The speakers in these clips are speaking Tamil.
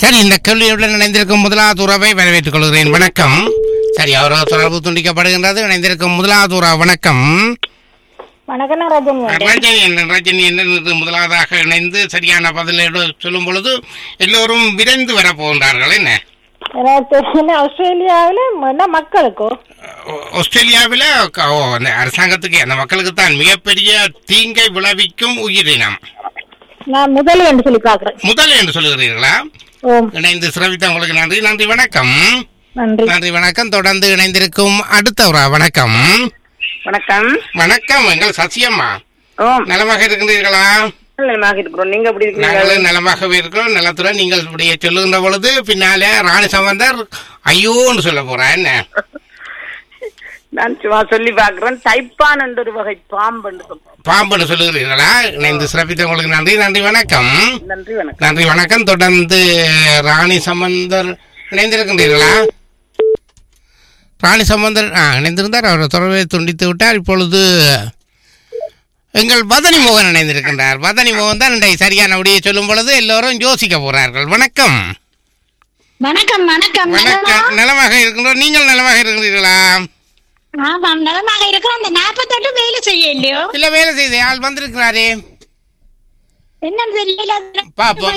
சரி இந்த கேள்வியுடன் இணைந்திருக்கும் முதலாவது உறவை வரவேற்றுக் கொள்கிறேன் வணக்கம் சரி அவரது தொடர்பு துண்டிக்கப்படுகின்றது இணைந்திருக்கும் முதலாவது உறவு வணக்கம் வணக்கம் நான் ரஜினி ரஜினி என்ன ரஜினி என்ன முதலாவதாக இணைந்து சரியான பதிலோடு சொல்லும் பொழுது எல்லோரும் விரைந்து வர போகின்றார்கள் என்ன எனக்கு தெரியல ஆஸ்திரேலியாவில் என்ன மக்களுக்கோ ஆ- ஆஸ்திரேலியாவில் க- ஓ, அந்த அரசாங்கத்துக்கு அந்த மக்களுக்கு தான் மிகப்பெரிய தீங்கை விளைவிக்கும் உயிரினம் நான் முதல் என்று சொல்லி பார்க்குறேன் முதல் என்று சொல்லுகிறீர்களா ஓம் இணைந்து சிரவித்த உங்களுக்கு நன்றி நன்றி வணக்கம் நன்றி நன்றி வணக்கம் தொடர்ந்து இணைந்திருக்கும் அடுத்த ஒரு வணக்கம் வணக்கம் வணக்கம் எங்கள் சசியம்மா ஓம் நலமாக இருக்கின்றீர்களா நலமாக இருக்கிறோம் நீங்க எப்படி இருக்கீங்க நாங்களும் நலமாகவே இருக்கிறோம் நலத்துடன் நீங்கள் இப்படியே சொல்லுகின்ற பொழுது பின்னாலே ராணி சம்பந்தர் ஐயோன்னு சொல்ல போறேன் என்ன நான் சும்மா சொல்லி பாக்குறேன் தைப்பான் என்ற ஒரு வகை பாம்பு என்று சொல்றோம் பாம்புன்னு சொல்லுகிறீர்களா இணைந்து சிறப்பித்த உங்களுக்கு நன்றி நன்றி வணக்கம் நன்றி வணக்கம் நன்றி வணக்கம் தொடர்ந்து ராணி சம்பந்தர் இணைந்திருக்கின்றீர்களா ராணி சம்பந்தர் ஆ இணைந்திருந்தார் அவர் தொடர்பை துண்டித்து விட்டார் இப்பொழுது எங்கள் வதனி மோகன் இணைந்திருக்கின்றார் வதனி மோகன் தான் இன்றைய சரியான விடையை சொல்லும் பொழுது எல்லோரும் யோசிக்க போறார்கள் வணக்கம் வணக்கம் வணக்கம் வணக்கம் நலமாக இருக்கின்றோம் நீங்கள் நலமாக இருக்கிறீர்களா ஆமாம் நலமாக இருக்கிறோம் அந்த நாற்பத்தெட்டு வேலை செய்ய இல்லையோ இல்ல வேலை செய்த ஆள் வந்திருக்கிறாரே என்னன்னு தெரியல பாப்போம்.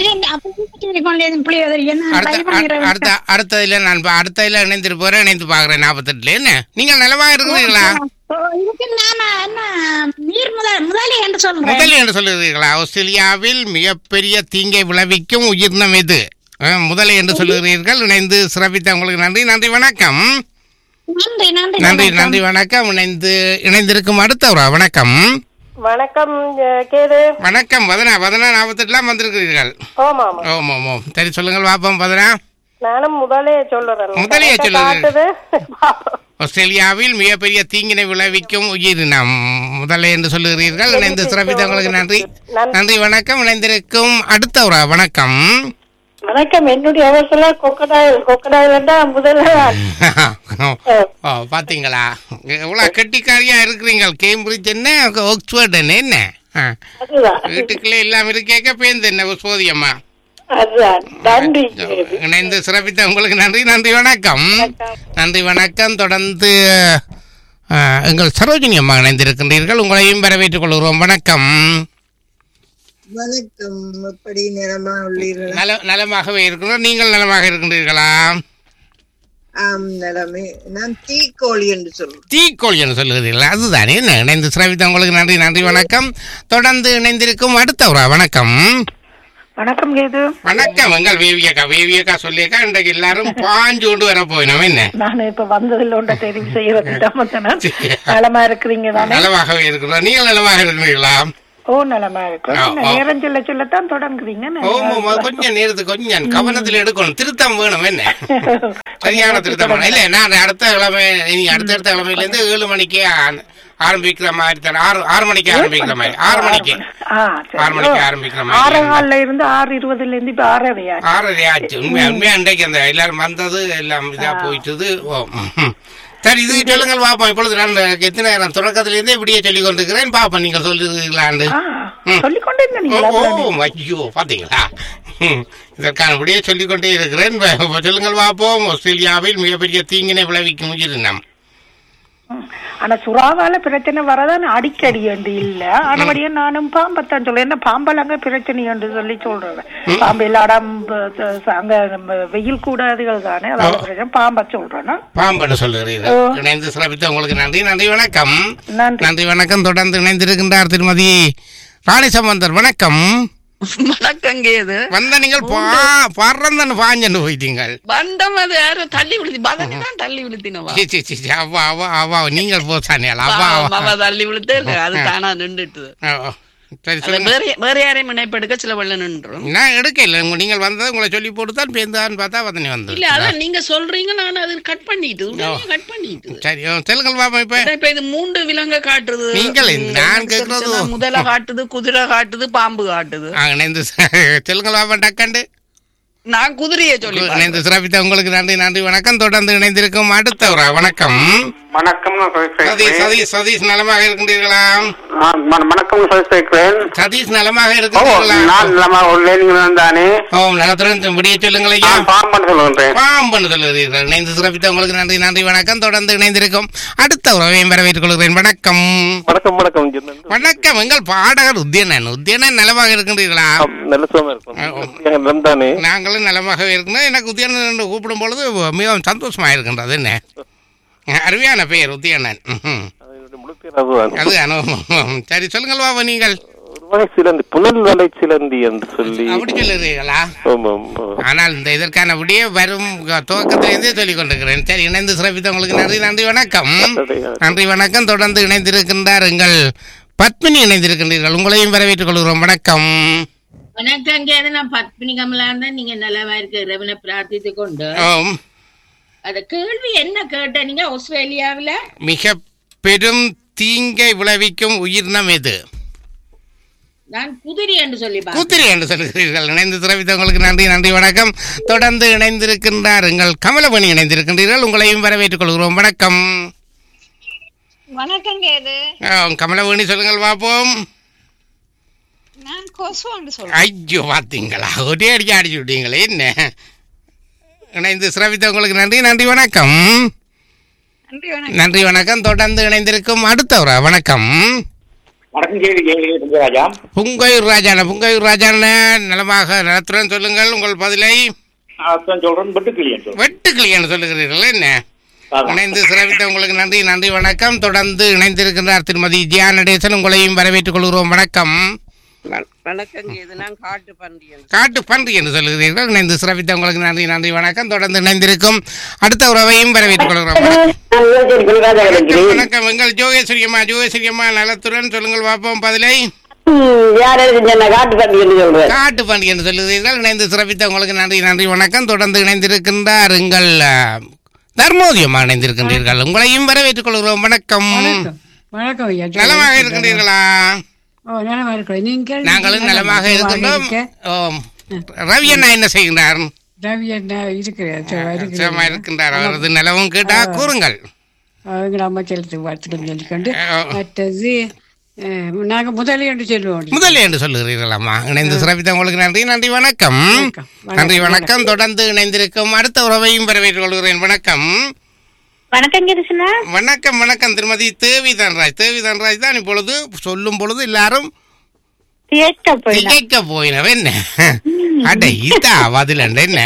அடுத்த அ- அடுத்த அடுத்ததுல நான் பா- அடுத்ததுல இணைந்திருப்போற இணைந்து பாக்குறேன் நாற்பத்தெட்டுல என்ன நீங்கள் நலமாக இருக்கிறீர்களா இதுக்கு நாம என்ன நீர் முதல் முதலி என்று சொல்றேன் முதல் என்று சொல்லுகிறீர்களா ஆஸ்திரேலியாவில் மிகப்பெரிய தீங்கை விளைவிக்கும் உயிரினம் இது அஹ், முதலை என்று சொல்லுகிறீர்கள் இணைந்து சிறப்பித்த உங்களுக்கு நன்றி நன்றி வணக்கம் நன்றி நன்றி நன்றி நன்றி வணக்கம் இணைந்து இணைந்திருக்கும் அடுத்தவரா வணக்கம் வணக்கம் கேது வணக்கம் வதனா வதனா நாற்பத்தெட்டுலாம் வந்திருக்கிறீர்கள் ஓமா ஆமா ஓம் ஓம் ஓம் சரி சொல்லுங்கள் பாப்போம் வதனா நானும் முதலே சொல்லுறேன் முதலே கணக்கை சொல்லுங்க. காட்டுது பாப்போம். ஆஸ்திரேலியாவில் மிகப்பெரிய தீங்கினை விளைவிக்கும் உயிரினம் முதலை என்று சொல்லுகிறீர்கள் இணைந்து சிறப்பித்த உங்களுக்கு நன்றி நன்றி வணக்கம் இணைந்திருக்கும் அடுத்தவரா வணக்கம் வணக்கம் என்னுடைய அவசர கொக்கடாயில் கொக்கடாயில் முதல்ல ஓ பாத்தீங்களா எவ்வளவு கெட்டிக்காரியா இருக்கிறீங்க கேம்பிரிட்ஜ் என்ன ஆக்ஸ்போர்ட் என்ன என்ன ஆ. அதுதான் வீட்டுக்குள்ளே எல்லாம் இருக்கேக்க பேருந்து என்ன சோதியம்மா அதுதான் நன்றி கேது இணைந்து சிறப்பித்த உங்களுக்கு நன்றி நன்றி வணக்கம் நன்றி வணக்கம் தொடர்ந்து ஆ, எங்கள் சரோஜினி அம்மா இணைந்திருக்கின்றீர்கள் உங்களையும் வரவேற்றுக் கொள்கிறோம் வணக்கம் வணக்கம் எப்படி நிறமா உள்ளீர்களா நல நலமாகவே இருக்கிறோம் நீங்கள் நலமாக இருக்கின்றீர்களா ஆம் நிலமே நான் தீக்கோழி என்று சொல்றேன் தீக்கோழி என்று சொல்லுகிறீர்களா அதுதானே என்ன இணைந்து சிறப்பித்த உங்களுக்கு நன்றி நன்றி வணக்கம் தொடர்ந்து இணைந்திருக்கும் அடுத்தவரா வணக்கம் வணக்கம் கேது வணக்கம் எங்கள் வேவியக்கா வேவியக்கா சொல்லியக்கா இன்றைக்கு எல்லாரும் பாஞ்சு கொண்டு வர போயினோம் என்ன நான் இப்ப வந்ததில் ஒன்றை தெரிவு செய்யறது தமத்தனா நலமா இருக்கிறீங்க தானே நலமாகவே இருக்கிறோம் நீங்கள் நலமாக இருக்கிறீர்களா ஓ நலமா இருக்கும் ஆ, ஆ. நேரம் சொல்ல சொல்லத்தான் தொடங்குறீங்க ஓ கொஞ்சம் நேரத்துக்கு கொஞ்சம் கவனத்தில் எடுக்கணும் திருத்தம் வேணும் என்ன சரியான திருத்தம் வேணும் இல்ல நான் அடுத்த கிழமை இனி அடுத்த அடுத்த கிழமையில இருந்து ஏழு மணிக்கு ஆ- ஆரம்பிக்கிற மாதிரி தரேன் ஆறு ஆறு மணிக்கு ஆரம்பிக்கிற மாதிரி ஆறு மணிக்கு ஆ, சரி. ஆறு மணிக்கு ஆரம்பிக்கிற ஆறு மாதிரி காலில் இருந்து ஆறு இருபதுல இருந்து இப்ப ஆறரை ஆச்சு ஆறரை ஆச்சு உண்மையா உண்மையா இன்றைக்கு அந்த எல்லாரும் வந்தது எல்லாம் இதா போயிட்டது ஓ ம். சரி இது சொல்லுங்கள் பாப்போம் இப்பொழுது நான் எத்தனை நேரம் தொடக்கத்துல இருந்தே இப்படியே சொல்லிக் கொண்டிருக்கிறேன் பாப்போம் நீங்கள் சொல்லுங்களாண்டு ஆ, சொல்லிக் கொண்டே ஓ இருந்தீங்களா ஓ, ஐயோ பாத்தீங்களா ம், இதற்கான விடையை சொல்லிக் கொண்டே இருக்கிறேன் வ- சொல்லுங்கள் பார்ப்போம் ஆஸ்திரேலியாவில் மிகப்பெரிய தீங்கினை விளைவிக்கும் உயிரினம் ம். ஆனா சுறாவால பிரச்சனை வரதான் அடிக்கடி என்று இல்ல ஆனபடியே நானும் பாம்பத்தான் சொல்றேன் என்ன பாம்பல் அங்க பிரச்சனை என்று சொல்லி சொல்றேன் பாம்பு இல்லாடம் அங்க நம்ம வெயில் கூடாதுகள் தானே அதாவது பிரச்சனை பாம்ப சொல்றேன்னா பாம்புன்னு சொல்லுகிறீர்கள் இணைந்து சிறப்பித்த உங்களுக்கு நன்றி நன்றி வணக்கம் நன்றி நன்றி வணக்கம் தொடர்ந்து இணைந்திருக்கின்றார் திருமதி ராணி சம்பந்தர் வணக்கம் வணக்கங்க இது வந்த நீங்கள் பா பறந்தன்னு பாஞ்சன்னு போயிட்டீங்கள் பண்டம் அது யாரும் தள்ளி விழுத்தி பதனி தான் தள்ளி விழுத்தினவா சி, சி, சி, சி, அவ்வா அவ்வா அவ்வா நீங்கள் போச்சானியல் அவ்வா அவ்வா அவ தள்ளி விழுத்து அது தானா நின்றுட்டு ஓ, ஓ. சரி அது சொல்லுங்க வேற வேற யாரையும் இணைப்பெடுக்க சில வெள்ள நின்றும் நான் எடுக்கல உங்க- நீங்கள் வந்தது உங்களை சொல்லி போட்டு தான் பேருந்தான்னு பார்த்தா வந்தனி வந்து இல்ல அதான் நீங்க சொல்றீங்க நான் அது கட் பண்ணிட்டு கட் பண்ணிட்டு சரி ஓ, சொல்லுங்கள் பாப்பா இப்ப இப்ப இது மூன்று விலங்க காட்டுது நீங்கள் நான் கேக்குறது- சொன்னா முதலை காட்டுது குதிரை காட்டுது பாம்பு காட்டுது ஆ, இணைந்து சொல்லுங்கள் பாப்பா டக்கண்டு நான் குதிரையை சொல்லி இணைந்து சிறப்பித்த உங்களுக்கு நன்றி நன்றி வணக்கம் தொடர்ந்து இணைந்திருக்கும் அடுத்தவரா வணக்கம் வணக்கம் நான் சதீஷ் பேசுகிறேன். சதீஷ் சதீஷ் நலமாக இருக்கின்றீர்களா ஆ, வண- வணக்கம் நான் பேசுகிறேன். சதீஷ் நலமாக ஓ இருக்கின்றீர்களா நான் நம்ம உள்ளே நீங்கள் தானே ஓ நலத்துடன் விடிய சொல்லுங்கள் ஐயா நான் பாம்பன் சொல்லுகின்றேன் பாம்பன் சொல்லுகிறீர்கள் இணைந்து சிறப்பித்த உங்களுக்கு நன்றி நன்றி வணக்கம் தொடர்ந்து இணைந்திருக்கும் அடுத்த உறவையும் வரவேற்றுக் கொள்கிறேன் வணக்கம் வணக்கம் வணக்கம் ஜெர்மன். வணக்கம் எங்கள் பாடகர் உத்தியனன் உத்தியனன் நலமாக இருக்கின்றீர்களா ஆம், நல்ல சுகமா இருக்கும் எங்க நலம் தானே நாங்களும் நலமாக இருக்கணும் எனக்கு உத்தியனன் என்று கூப்பிடும் பொழுது மிகவும் சந்தோஷமா இருக்கின்றது என்ன அருமையான பெயர் உத்தியனன் ம்ஹும். அதனுடைய முழு பேர் அதுதான் அது அனுபவம் சரி சொல்லுங்கள் பாபா நீங்கள் ஒரு வகை சிலந்தி புனல்வலை சிலந்தி என்று சொல்லி அப்படி சொல்லுறீங்களா ஆமாம் ஆ. ஆனால் இந்த இதற்கான விடிய வரும் துவக்கத்திலிருந்தே சொல்லிக் கொண்டிருக்கிறேன் சரி இணைந்து சிறப்பித்த உங்களுக்கு நன்றி நன்றி வணக்கம் நன்றி வணக்கம் தொடர்ந்து இணைந்திருக்கின்றார் எங்கள் பத்மினி இணைந்திருக்கின்றீர்கள் உங்களையும் வரவேற்றுக் கொள்கிறோம் வணக்கம் வணக்கம் கேது நான் பத்மினி கமலா இருந்தா நீங்க நல்லவா இருக்க இறைவனை பிரார்த்தித்து கொண்டு ஆம், அத கேள்வி என்ன கேட்ட நீங்க ஆஸ்திரேலியாவுல மிக பெரும் தீங்கை விளைவிக்கும் உயிரினம் எது நான் குதிரை என்று சொல்லி பார்த்தேன். கூத்திரி என்று சொல்கிறீர்கள் இணைந்து சிறப்பித்த உங்களுக்கு நன்றி நன்றி வணக்கம் தொடர்ந்து இணைந்திருக்கின்றார் எங்கள் கமலமணி இணைந்திருக்கின்றீர்கள் உங்களையும் வரவேற்றுக் கொள்கிறோம் வணக்கம் வணக்கம் கேது ஆம், கமலமணி சொல்லுங்கள் பார்ப்போம் நான் கொசுவான்னு சொல்றேன் ஐயோ பார்த்தீங்களா ஒரே அடிக்க அடிச்சு விட்டீங்களே என்ன இணைந்து சிறப்பித்த உங்களுக்கு நன்றி நன்றி வணக்கம் நன்றி வணக்கம் நன்றி வணக்கம் தொடர்ந்து இணைந்திருக்கும் அடுத்தவரா வணக்கம் வணக்கம் கேள்வி கேள்வி ராஜா புங்கையூர் ராஜான புங்கையூர் ராஜான நலமாக நலத்துடன் சொல்லுங்கள் உங்கள் பதிலை அதான் சொல்றேன் பட்டு கிளியன் சொல்றேன் வெட்டுக்கிளியன்னு சொல்லுகிறீர்கள் என்ன இணைந்து சிறப்பித்த உங்களுக்கு நன்றி நன்றி வணக்கம் தொடர்ந்து இணைந்திருக்கின்றார் திருமதி ஜியா நடேசன் உங்களையும் வரவேற்றுக் கொள்கிறோம் வணக்கம் வணக்கம் இது நான் காட்டு பன்றியன் காட்டு பன்றி என்று சொல்லுகிறீர்கள் இணைந்து சிறப்பித்த உங்களுக்கு நன்றி நன்றி வணக்கம் தொடர்ந்து இணைந்திருக்கும் அடுத்த உறவையும் வரவேற்றுக் கொள்கிறோம் வணக்கம், வணக்கம் எங்கள் ஜோகேஸ்வரியம்மா ஜோகேஸ்வரியம்மா நலத்துடன் சொல்லுங்கள் பார்ப்போம் பதிலை காட்டு பண்டி என்று சொல்றேன் காட்டு பன்றி என்று சொல்லுகிறீர்கள் இணைந்து சிறப்பித்த உங்களுக்கு நன்றி நன்றி வணக்கம் தொடர்ந்து இணைந்திருக்கின்றார் எங்கள் அஹ், தர்மோதயமா இணைந்திருக்கின்றீர்கள் உங்களையும் வரவேற்றுக் கொள்கிறோம் வணக்கம் வணக்கம் ஐயா நலமாக இருக்கின்றீர்களா ஓ நலமா இருக்கிறோம் நீங்கள் நாங்களும் நலமாக இருக்கின்றோம் இருக்க? ஓம். ரவி அண்ணா என்ன செய்கின்றார் ரவி என்ன இருக்கிறார் சும்மா இருக்கிறார். சுகமா இருக்கின்றார் அவரது நிலவும் கேட்டா கூறுங்கள் அவங்க அமைச்சருக்கு வாழ்த்துக்கள் சொல்லிக்கொண்டு மற்றது அஹ், நாங்க முதலே என்று சொல்லுவோம் முதல் என்று சொல்லுகிறீர்களாமா இணைந்து சிறப்பித்த உங்களுக்கு நன்றி நன்றி வணக்கம் நன்றி வணக்கம் தொடர்ந்து இணைந்திருக்கும் அடுத்த உறவையும் வரவேற்றுக் கொள்கிறேன் வணக்கம் வணக்கம் கிருஷ்ணா வணக்கம் வணக்கம் திருமதி தேவி தன்ராஜ் தேவி தன்ராஜ் தான் இப்பொழுது சொல்லும் பொழுது எல்லாரும் கேட்க போயிடலாம் திகைக்க போயினவ என்ன அட இதா பதில் என்ன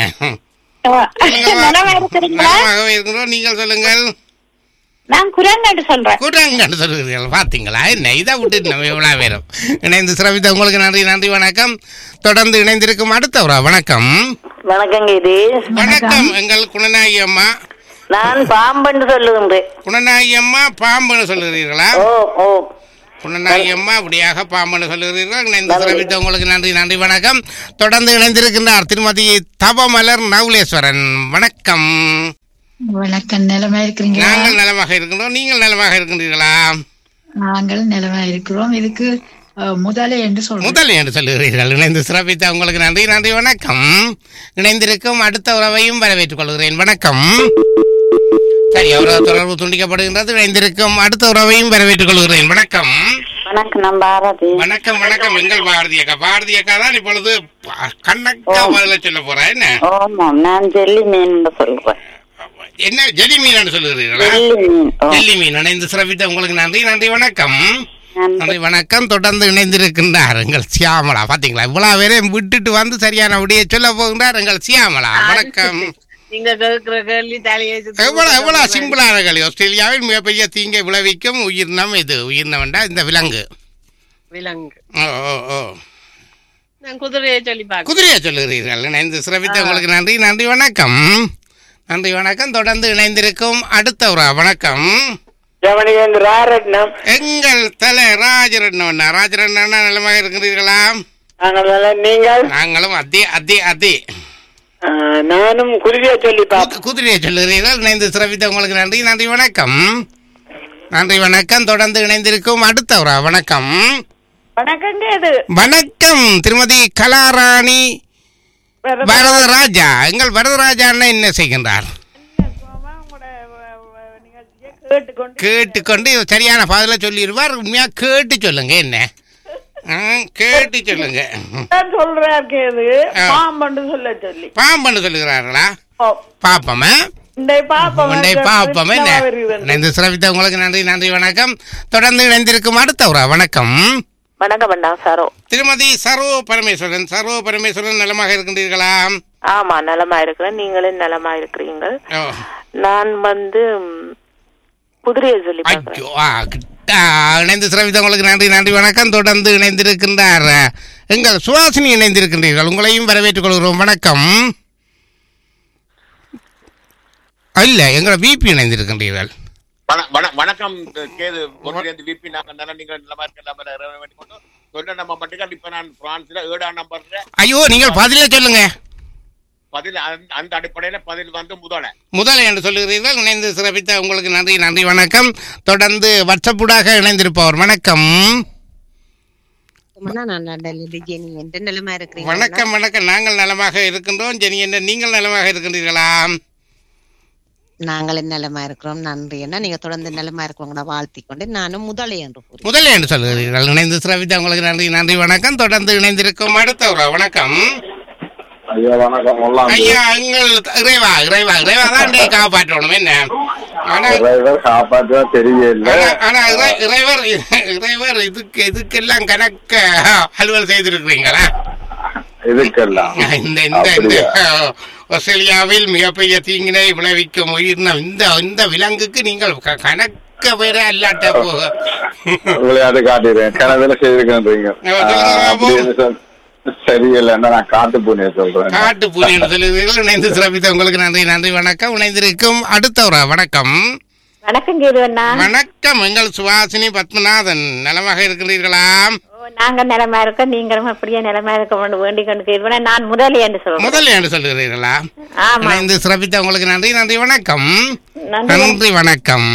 நலமா இருக்கிறீங்களா நலமாகவே இருக்கிறோம் நீங்கள் சொல்லுங்கள் நான் குரங்கன்னு சொல்றேன் குரங்கன்னு சொல்லுகிறீர்கள் பார்த்தீங்களா என்ன இதை விட்டு நம்ம எவ்வளவு பேரும் இணைந்து சிறப்பித்த உங்களுக்கு நன்றி நன்றி வணக்கம் தொடர்ந்து இணைந்திருக்கும் அடுத்தவரா வணக்கம் வணக்கம் இது வணக்கம் எங்கள் குணநாயகி அம்மா நான் பாம்பன்னு சொல்லுகின்றேன் குணநாயகி அம்மா பாம்புன்னு சொல்லுகிறீர்களா ஓ ஓ புனநாயகி அம்மா அப்படியாக பாம்புன்னு சொல்லுகிறீர்கள் இணைந்து சிறப்பித்த உங்களுக்கு நன்றி நன்றி வணக்கம் தொடர்ந்து இணைந்திருக்கின்றார் திருமதி தபமலர் நவுலேஸ்வரன் வணக்கம் வணக்கம் நிலமா இருக்கிறீங்களா நாங்கள் நலமாக இருக்கின்றோம் நீங்கள் நலமாக இருக்கின்றீர்களா நாங்கள் நிலமா இருக்கிறோம் இதுக்கு அஹ், முதலே என்று சொல்றோம் முதல் என்று சொல்லுகிறீர்கள் இணைந்து சிறப்பித்த உங்களுக்கு நன்றி நன்றி வணக்கம் இணைந்திருக்கும் அடுத்த உறவையும் வரவேற்றுக் கொள்கிறேன் வணக்கம் சரி அவரது தொடர்பு துண்டிக்கப்படுகின்றது இணைந்திருக்கும் அடுத்த உறவையும் வரவேற்றுக் கொள்கிறேன் வணக்கம் வணக்கம் நான் பாரதி வணக்கம் வணக்கம் எங்கள் பாரதி அக்கா பாரதி அக்கா தான் இப்பொழுது ப- கண்ணக்கா பதில சொல்ல போறா என்ன ஆமாம் நான் ஜெல்லி மீன் சொல்றேன் என்ன ஜெலி மீன் சொல்லுகிறீர்களா ஜெல்லி மீன் ஓ. ஜெல்லி மீன் இணைந்து சிறப்பித்த உங்களுக்கு நன்றி நன்றி வணக்கம் நன்றி வணக்கம் தொடர்ந்து இணைந்திருக்கின்றார் எங்கள் சியாமலா பாத்தீங்களா இவ்வளவு பேரையும் விட்டுட்டு வந்து சரியான விடிய சொல்ல போகின்றார் எங்கள் சியாமலா வணக்கம் நீங்க கேட்கிற கேள்வி தலையை சுத்தி எவ்வளவு எவ்வளவு சிம்பிளான களி ஆஸ்திரேலியாவில் மிகப்பெரிய தீங்கை விளைவிக்கும் உயிரினம் இது உயிரினம் என்றால் இந்த விலங்கு விலங்கு ஓ ஓ ஓ நான் குதிரையை சொல்லி பார்க்க குதிரையை சொல்லுகிறீர்கள் இணைந்து சிறப்பித்த உங்களுக்கு நன்றி நன்றி வணக்கம் நன்றி வணக்கம் தொடர்ந்து இணைந்திருக்கும் அடுத்த ஒரு வணக்கம் ராரட்னம் எங்கள் தலை ராஜரட்னம் ராஜரட்னம் நலமாக இருக்கிறீர்களா நாங்கள் நீங்கள் நாங்களும் அதே அதே அதே ஆ, நானும் குருவியா சொல்லி கு- குதிரையை சொல்லுகிறீர்கள் இணைந்து சிறப்பித்த உங்களுக்கு நன்றி நன்றி வணக்கம் நன்றி வணக்கம் தொடர்ந்து இணைந்திருக்கும் அடுத்த ஒரு வணக்கம் வணக்கங்க இது வணக்கம் திருமதி கலாராணி வரதராஜா எங்கள் வரதராஜா அண்ணன் என்ன செய்கின்றார் கேட்டுக்கொண்டு இது சரியான பதில சொல்லிடுவார் உண்மையா கேட்டு சொல்லுங்க என்ன ம், கேட்டு சொல்லுங்க நான் சொல்றாரு கேது ஆ. பாம்பண்டு சொல்ல சொல்லி பாம்பன்னு சொல்லுகிறார்களா ஓ, பாப்போமா இன்றைய பாப்போம் உண்டை பாப்போம் என்ன இணைந்து சிறப்பித்த உங்களுக்கு நன்றி நன்றி வணக்கம் தொடர்ந்து இணைந்திருக்கும் அடுத்த ஒரு வணக்கம் வணக்கம் அண்ணா சரோ திருமதி சரோ பரமேஸ்வரன் சரோ பரமேஸ்வரன் நலமாக இருக்கின்றீர்களா ஆமா நலமா இருக்கிறேன் நீங்களும் நலமா இருக்கிறீங்க ஓ, நான் வந்து ம், குதிரையை சொல்லி பார்க்கிறேன் ஐயோ, ஆ, கிட்ட இணைந்து சிறப்பித்த உங்களுக்கு நன்றி நன்றி வணக்கம் தொடர்ந்து இணைந்திருக்கின்றார் எங்கள் சுவாசினி இணைந்திருக்கின்றீர்கள் உங்களையும் வரவேற்றுக் கொள்கிறோம் வணக்கம் இல்ல எங்களை பிபி இணைந்திருக்கின்றீர்கள் வண- வண- வணக்கம் கேது ஒன்றியந்து விபி நாங்க நல்லா நீங்க நல்லமா இருக்க நம்ம வேண்டிக் கொண்டு சொன்ன நம்ம மட்டும் இப்ப நான் பிரான்ஸ்ல ஏழாம் நம்பர்ல ஐயோ நீங்கள் பதில சொல்லுங்க பதில் அந்த- அந்த அடிப்படையில பதில் வந்து முதல முதல் என்று சொல்லுகிறீர்கள் இணைந்து சிறப்பித்த உங்களுக்கு நன்றி நன்றி வணக்கம் தொடர்ந்து வாட்ஸ்அப்புடாக இணைந்திருப்பவர் வணக்கம் அண்ணா, நான் நல்ல ஜெனி எந்த நிலைமை இருக்கிறீங்க வணக்கம் வணக்கம் நாங்கள் நலமாக இருக்கின்றோம் ஜெனி என்ன நீங்கள் நலமாக இருக்கின்றீர்களா நாங்களும் நலமா இருக்கிறோம் நன்றி அண்ணா நீங்க தொடர்ந்து நலமா இருக்கிறவங்க வாழ்த்தி கொண்டு நானும் முதலே என்று கூறி முதல் என்று சொல்லுகிறீர்கள் இணைந்து சிறப்பித்த உங்களுக்கு நன்றி நன்றி வணக்கம் தொடர்ந்து இணைந்திருக்கும் அடுத்த ஒரு வணக்கம் ஐயா வணக்கம் எல்லாம் ஐயா எங்கள் இறைவா இறைவா இறைவா தான் இன்றைய காப்பாற்றணும் என்ன ஆனா டிரைவர் காப்பாற்ற தெரியல ஆனா- ஆனா இறை- இறைவர் இறைவர் இதுக்கு இதுக்கெல்லாம் கணக்க அலுவல் செய்திருக்கிறீங்களா இதுக்கெல்லாம் இந்த இந்த இந்த அப்படியா? ஆஸ்திரேலியாவில் மிகப்பெரிய தீங்கினை விளைவிக்கும் உயிரினம் இந்த இந்த விலங்குக்கு நீங்கள் க- கணக்க வேற அல்லாட்ட போக விளையாட்டு காட்டிடுறேன் கனவுல செய்திருக்கேன்றீங்க அப்படின்னு சொல் சரியில்லைன்னா நான் காட்டு பூனையை சொல்றேன் காட்டு பூனை என்று சொல்லுகிறீர்கள் இணைந்து சிறப்பித்த உங்களுக்கு நன்றி நன்றி வணக்கம் இணைந்திருக்கும் அடுத்த ஒரு வணக்கம் வணக்கம் கேது அண்ணா வணக்கம் எங்கள் சுவாசினி பத்மநாதன் நலமாக இருக்கின்றீர்களா நாங்க நிலமா இருக்கோம் நீங்களும் அப்படியே நிலமா இருக்க வேண்டும் வேண்டிக் கொண்டு கேட்பேன் நான் முதலே என்று சொல்றேன் முதல் என்று சொல்லுகிறீர்களா ஆமா இணைந்து சிறப்பித்த உங்களுக்கு நன்றி நன்றி வணக்கம் நன்றி நன்றி வணக்கம்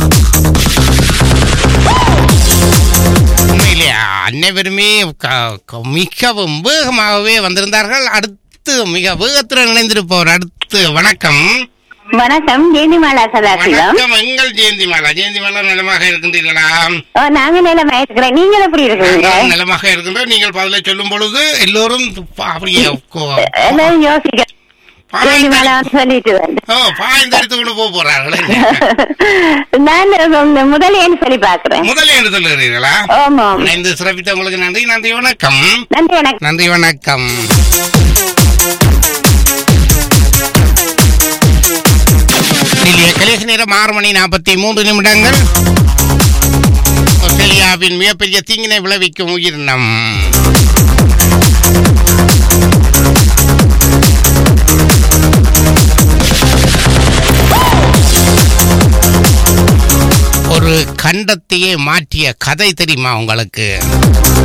உண்மையிலே அனைவருமே க- க- மிகவும் வேகமாகவே வந்திருந்தார்கள் அடுத்து மிக வேகத்துடன் இணைந்திருப்பவர் அடுத்து வணக்கம் வணக்கம் ஜெயந்திமாலா சதாசிவம் வணக்கம் எங்கள் ஜெயந்தி மாலா ஜெயந்தி மாலா நலமாக இருக்கின்றீர்களா ஓ, நாங்க நிலமா இருக்கிறேன் நீங்கள் எப்படி இருக்கிறீங்க நாங்கள் நலமாக இருக்கின்றோம் நீங்கள் பதிலை சொல்லும் பொழுது எல்லோரும் ப- அப்படியே கோ- எல்லாரும் யோசிக்க ஜெயந்திமாலா சொல்லிட்டு வந்து ஓ பாய்ந்து எடுத்து கொண்டு போக போறார்கள் நான் முதலேன்னு சொல்லி பாக்குறேன் முதல் என்று சொல்லுகிறீர்களா ஆமா இணைந்து சிறப்பித்த உங்களுக்கு நன்றி நன்றி வணக்கம் நன்றி வணக்கம் நன்றி வணக்கம் டெல்லிய கலேச நேரம் ஆறு மணி நாற்பத்தி மூன்று நிமிடங்கள் ஆஸ்திரேலியாவின் மிகப்பெரிய தீங்கினை விளைவிக்கும் உயிரினம் ஒரு கண்டத்தையே மாற்றிய கதை தெரியுமா உங்களுக்கு